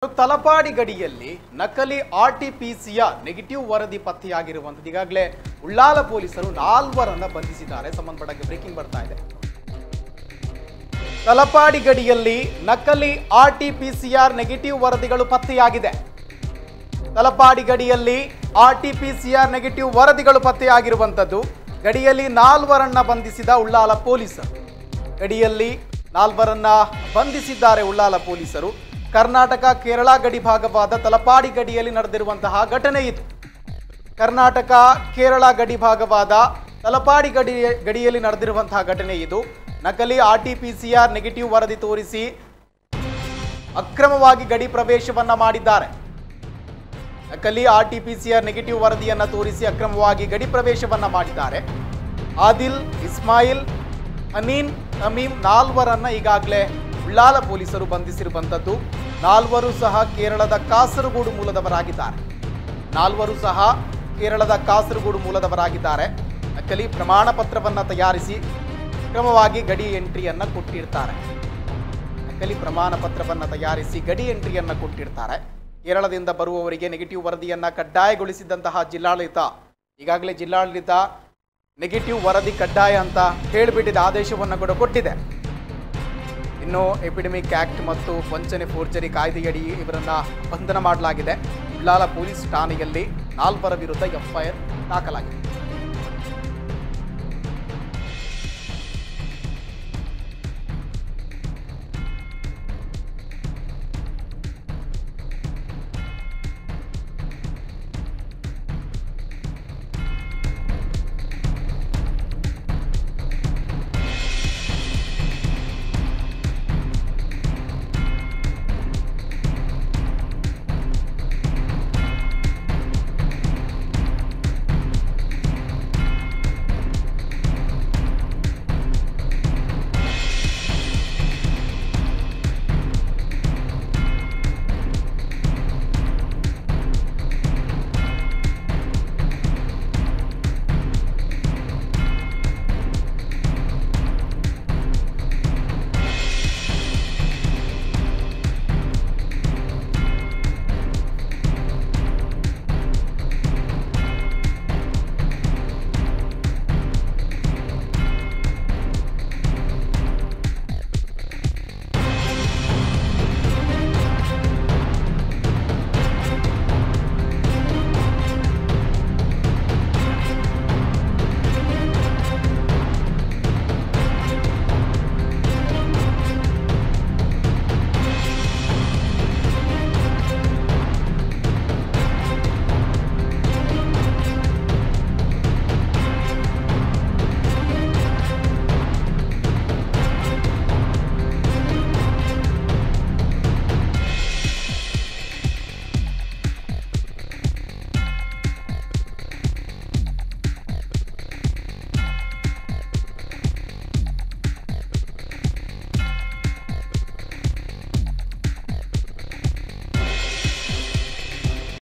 ತಲಪಾಡಿ ಗಡಿಯಲ್ಲಿ ನಕಲಿ ಆರ್ಟಿಪಿಸಿಯ ನೆಗೆಟಿವ್ ವರದಿ ಪತ್ತೆಯಾಗಿರುವಂಥದ್ದು ಈಗಾಗಲೇ ಉಳ್ಳಾಲ ಪೊಲೀಸರು ನಾಲ್ವರನ್ನ ಬಂಧಿಸಿದ್ದಾರೆ ಸಂಬಂಧಪಟ್ಟ ಬ್ರೇಕಿಂಗ್ ಬರ್ತಾ ಇದೆ ತಲಪಾಡಿ ಗಡಿಯಲ್ಲಿ ನಕಲಿ ಆರ್ಟಿಪಿಸಿಆರ್ ನೆಗೆಟಿವ್ ವರದಿಗಳು ಪತ್ತೆಯಾಗಿದೆ ತಲಪಾಡಿ ಗಡಿಯಲ್ಲಿ ಆರ್ಟಿಪಿಸಿಆರ್ ನೆಗೆಟಿವ್ ವರದಿಗಳು ಪತ್ತೆಯಾಗಿರುವಂಥದ್ದು ಗಡಿಯಲ್ಲಿ ನಾಲ್ವರನ್ನ ಬಂಧಿಸಿದ ಉಳ್ಳಾಲ ಪೊಲೀಸರು ಗಡಿಯಲ್ಲಿ ನಾಲ್ವರನ್ನ ಬಂಧಿಸಿದ್ದಾರೆ ಉಳ್ಳಾಲ ಪೊಲೀಸರು ಕರ್ನಾಟಕ ಕೇರಳ ಗಡಿ ಭಾಗವಾದ ತಲಪಾಡಿ ಗಡಿಯಲ್ಲಿ ನಡೆದಿರುವಂತಹ ಘಟನೆ ಇದು ಕರ್ನಾಟಕ ಕೇರಳ ಗಡಿ ಭಾಗವಾದ ತಲಪಾಡಿ ಗಡಿ ಗಡಿಯಲ್ಲಿ ನಡೆದಿರುವಂತಹ ಘಟನೆ ಇದು ನಕಲಿ R T P C R negative ವರದಿ ತೋರಿಸಿ ಅಕ್ರಮವಾಗಿ ಗಡಿ ಪ್ರವೇಶವನ್ನ ಮಾಡಿದ್ದಾರೆ ನಕಲಿ R T P C R negative ವರದಿಯನ್ನ ತೋರಿಸಿ ಅಕ್ರಮವಾಗಿ ಗಡಿ ಪ್ರವೇಶವನ್ನ ಮಾಡಿದ್ದಾರೆ ಆದಿಲ್ ಇಸ್ಮಾಯಿಲ್ ಅನೀನ್ ತಮೀಮ್ ನಾಲ್ವರನ್ನ ಈಗಾಗಲೇ ಉಳ್ಳಾಲ ಪೊಲೀಸರು ಬಂಧಿಸಿರುವಂಥದ್ದು ನಾಲ್ವರು ಸಹ ಕೇರಳದ ಕಾಸರಗೋಡು ಮೂಲದವರಾಗಿದ್ದಾರೆ ನಾಲ್ವರು ಸಹ ಕೇರಳದ ಕಾಸರಗೋಡು ಮೂಲದವರಾಗಿದ್ದಾರೆ ನಕಲಿ ಪ್ರಮಾಣ ಪತ್ರವನ್ನ ತಯಾರಿಸಿ ಕ್ರಮವಾಗಿ ಗಡಿ ಎಂಟ್ರಿಯನ್ನ ಕೊಟ್ಟಿರ್ತಾರೆ ನಕಲಿ ಪ್ರಮಾಣ ಪತ್ರವನ್ನು ತಯಾರಿಸಿ ಗಡಿ ಎಂಟ್ರಿಯನ್ನ ಕೊಟ್ಟಿರ್ತಾರೆ ಕೇರಳದಿಂದ ಬರುವವರಿಗೆ ನೆಗೆಟಿವ್ ವರದಿಯನ್ನ ಕಡ್ಡಾಯಗೊಳಿಸಿದಂತಹ ಜಿಲ್ಲಾಡಳಿತ ಈಗಾಗಲೇ ಜಿಲ್ಲಾಡಳಿತ ನೆಗೆಟಿವ್ ವರದಿ ಕಡ್ಡಾಯ ಅಂತ ಹೇಳಿಬಿಟ್ಟಿದೆ ಆದೇಶವನ್ನು ಕೂಡ ಕೊಟ್ಟಿದೆ ಇನ್ನು ಎಪಿಡೆಮಿಕ್ ಆಕ್ಟ್ ಮತ್ತು ವಂಚನೆ ಫೋರ್ಜರಿ ಕಾಯ್ದೆಯಡಿ ಇವರನ್ನ ಬಂಧನ ಮಾಡಲಾಗಿದೆ ಉಳ್ಳಾಲ ಪೊಲೀಸ್ ಠಾಣೆಯಲ್ಲಿ ನಾಲ್ವರ ವಿರುದ್ಧ ಎಫ್ಐಆರ್ ದಾಖಲಾಗಿದೆ